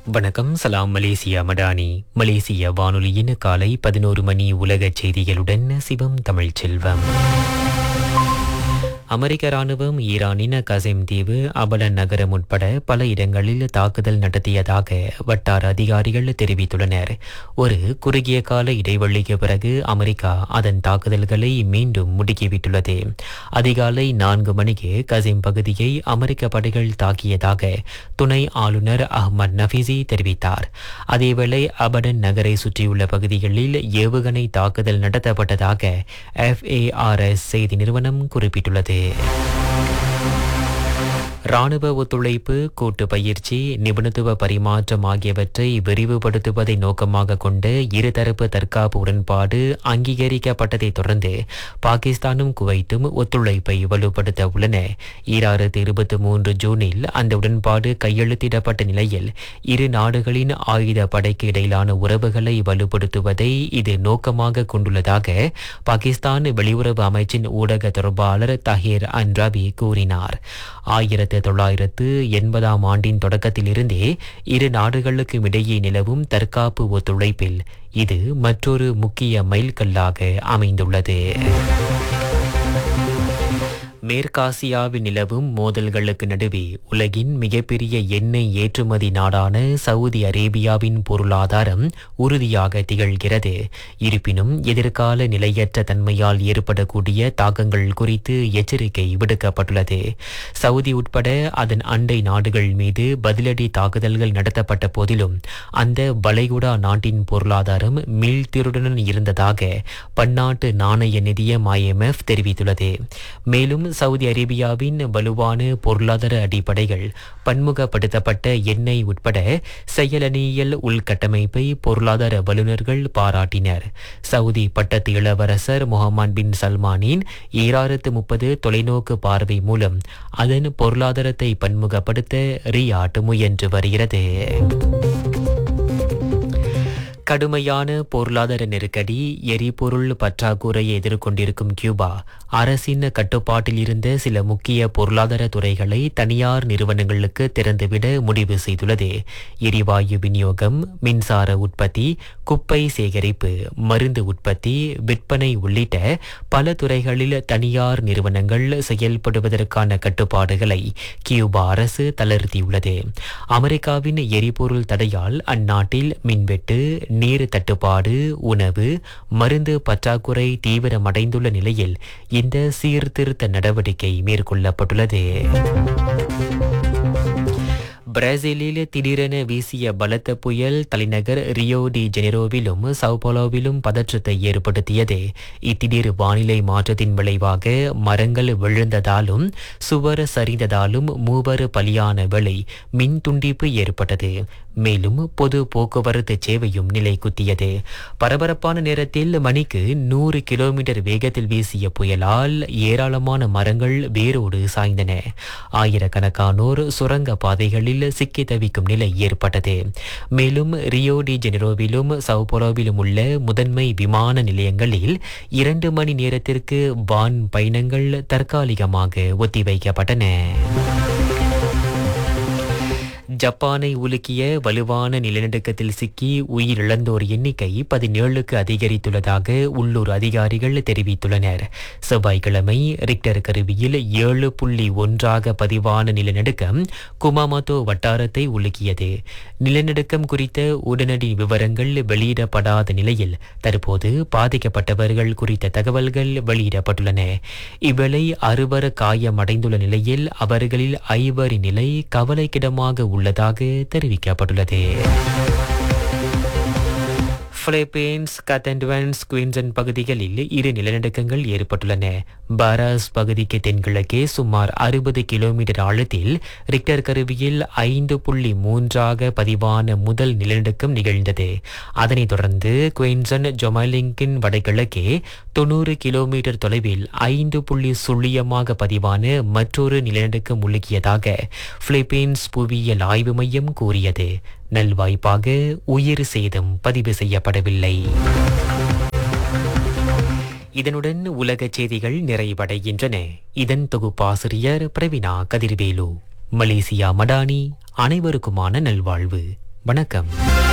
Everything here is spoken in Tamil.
வணக்கம் சலாம் மலேசியா மடானி மலேசிய வானொலியின் காலை பதினோரு மணி உலக செய்திகளுடன் சிவம் தமிழ்ச்செல்வம் அமெரிக்க ராணுவம் ஈரானின் கசிம் தீவு அபலன் நகரம் உட்பட பல இடங்களில் தாக்குதல் நடத்தியதாக வட்டார அதிகாரிகள் தெரிவித்துள்ளனர் ஒரு குறுகிய கால இடைவெளிக்கு பிறகு அமெரிக்கா அதன் தாக்குதல்களை மீண்டும் முடுக்கிவிட்டுள்ளது அதிகாலை நான்கு மணிக்கு கசிம் பகுதியை அமெரிக்க படைகள் தாக்கியதாக துணை ஆளுநர் அஹ்மத் நஃபிசி தெரிவித்தார் அதேவேளை அபடன் நகரை சுற்றியுள்ள பகுதிகளில் ஏவுகணை தாக்குதல் நடத்தப்பட்டதாக எஃப்ஏஆர்எஸ் செய்தி நிறுவனம் குறிப்பிட்டுள்ளது ராணுவ ஒத்துழைப்பு கூட்டு பயிற்சி நிபுணத்துவ பரிமாற்றம் ஆகியவற்றை விரிவுபடுத்துவதை நோக்கமாக கொண்ட இருதரப்பு தற்காப்பு உடன்பாடு அங்கீகரிக்கப்பட்டதைத் தொடர்ந்து பாகிஸ்தானும் குவைத்தும் ஒத்துழைப்பை வலுப்படுத்த உள்ளன ஈராயிரத்து இருபத்தி மூன்று ஜூனில் அந்த உடன்பாடு கையெழுத்திடப்பட்ட நிலையில் இரு நாடுகளின் ஆயுத படைக்கு இடையிலான உறவுகளை வலுப்படுத்துவதை இது நோக்கமாக கொண்டுள்ளதாக பாகிஸ்தான் வெளியுறவு அமைச்சின் ஊடக தொடர்பாளர் தஹீர் அன்ராபி கூறினார் ஆயிரத்து தொள்ளாயிரத்து எண்பதாம் ஆண்டின் தொடக்கத்திலிருந்தே இரு நாடுகளுக்கும் இடையே நிலவும் தற்காப்பு ஒத்துழைப்பில் இது மற்றொரு முக்கிய மைல்கல்லாக அமைந்துள்ளது மேற்காசியாவில் நிலவும் மோதல்களுக்கு நடுவே உலகின் மிகப்பெரிய எண்ணெய் ஏற்றுமதி நாடான சவுதி அரேபியாவின் பொருளாதாரம் உறுதியாக திகழ்கிறது இருப்பினும் எதிர்கால நிலையற்ற தன்மையால் ஏற்படக்கூடிய தாக்கங்கள் குறித்து எச்சரிக்கை விடுக்கப்பட்டுள்ளது சவுதி உட்பட அதன் அண்டை நாடுகள் மீது பதிலடி தாக்குதல்கள் நடத்தப்பட்ட போதிலும் அந்த வளைகுடா நாட்டின் பொருளாதாரம் மீள்திருடன் இருந்ததாக பன்னாட்டு நாணய நிதியம் ஐஎம்எஃப் தெரிவித்துள்ளது மேலும் சவுதி அரேபியாவின் வலுவான பொருளாதார அடிப்படைகள் பன்முகப்படுத்தப்பட்ட எண்ணெய் உட்பட செயலணியியல் உள்கட்டமைப்பை பொருளாதார வல்லுநர்கள் பாராட்டினர் சவுதி பட்டத்து இளவரசர் முகமது பின் சல்மானின் ஈராயிரத்து முப்பது தொலைநோக்கு பார்வை மூலம் அதன் பொருளாதாரத்தை பன்முகப்படுத்த ரியாட் முயன்று வருகிறது கடுமையான பொருளாதார நெருக்கடி எரிபொருள் பற்றாக்குறையை எதிர்கொண்டிருக்கும் கியூபா அரசின் கட்டுப்பாட்டில் இருந்த சில முக்கிய பொருளாதார துறைகளை தனியார் நிறுவனங்களுக்கு திறந்துவிட முடிவு செய்துள்ளது எரிவாயு விநியோகம் மின்சார உற்பத்தி குப்பை சேகரிப்பு மருந்து உற்பத்தி விற்பனை உள்ளிட்ட பல துறைகளில் தனியார் நிறுவனங்கள் செயல்படுவதற்கான கட்டுப்பாடுகளை கியூபா அரசு தளர்த்தியுள்ளது அமெரிக்காவின் எரிபொருள் தடையால் அந்நாட்டில் மின்வெட்டு நீர் தட்டுப்பாடு உணவு மருந்து பற்றாக்குறை தீவிரமடைந்துள்ள நிலையில் இந்த சீர்திருத்த நடவடிக்கை மேற்கொள்ளப்பட்டுள்ளது பிரேசிலில் திடீரென வீசிய பலத்த புயல் தலைநகர் ரியோ டி ஜெனிரோவிலும் சவுபோலோவிலும் பதற்றத்தை ஏற்படுத்தியது இத்திடீர் வானிலை மாற்றத்தின் விளைவாக மரங்கள் விழுந்ததாலும் சுவர் சரிந்ததாலும் மூவர் பலியான வேளை மின் துண்டிப்பு ஏற்பட்டது மேலும் பொது போக்குவரத்து சேவையும் நிலை குத்தியது பரபரப்பான நேரத்தில் மணிக்கு நூறு கிலோமீட்டர் வேகத்தில் வீசிய புயலால் ஏராளமான மரங்கள் வேரோடு சாய்ந்தன ஆயிரக்கணக்கானோர் சுரங்க பாதைகளில் சிக்கி தவிக்கும் நிலை ஏற்பட்டது மேலும் ரியோ டி ஜெனிரோவிலும் சவுபோலோவிலும் உள்ள முதன்மை விமான நிலையங்களில் இரண்டு மணி நேரத்திற்கு வான் பயணங்கள் தற்காலிகமாக ஒத்திவைக்கப்பட்டன ஜப்பானை உலுக்கிய வலுவான நிலநடுக்கத்தில் சிக்கி உயிரிழந்தோர் எண்ணிக்கை பதினேழுக்கு அதிகரித்துள்ளதாக உள்ளூர் அதிகாரிகள் தெரிவித்துள்ளனர் செவ்வாய்க்கிழமை ரிக்டர் கருவியில் ஏழு புள்ளி ஒன்றாக பதிவான நிலநடுக்கம் குமாமோட்டோ வட்டாரத்தை உலுக்கியது நிலநடுக்கம் குறித்த உடனடி விவரங்கள் வெளியிடப்படாத நிலையில் தற்போது பாதிக்கப்பட்டவர்கள் குறித்த தகவல்கள் வெளியிடப்பட்டுள்ளன இவ்வேளை அறுவர் காயமடைந்துள்ள நிலையில் அவர்களில் ஐவரின் நிலை கவலைக்கிடமாக உள்ளதாக தெரிவிக்கப்பட்டுள்ளது பிலிப்பீன்ஸ் கத்தன்டுவன்ஸ் குயின்சன் பகுதிகளில் இரு நிலநடுக்கங்கள் ஏற்பட்டுள்ளன பாராஸ் பகுதிக்கு தென்கிழக்கே சுமார் அறுபது கிலோமீட்டர் ஆழத்தில் ரிக்டர் கருவியில் ஐந்து புள்ளி மூன்றாக பதிவான முதல் நிலநடுக்கம் நிகழ்ந்தது அதனைத் தொடர்ந்து குயின்சன் ஜொமலிங்கின் வடகிழக்கே தொண்ணூறு கிலோமீட்டர் தொலைவில் ஐந்து புள்ளி சுழியமாக பதிவான மற்றொரு நிலநடுக்கம் உலுக்கியதாக பிலிப்பீன்ஸ் புவியியல் ஆய்வு மையம் கூறியது நல்வாய்ப்பாக உயிர் சேதம் பதிவு செய்யப்படவில்லை இதனுடன் உலகச் செய்திகள் நிறைவடைகின்றன இதன் தொகுப்பாசிரியர் பிரவினா கதிர்வேலு மலேசியா மடானி அனைவருக்குமான நல்வாழ்வு வணக்கம்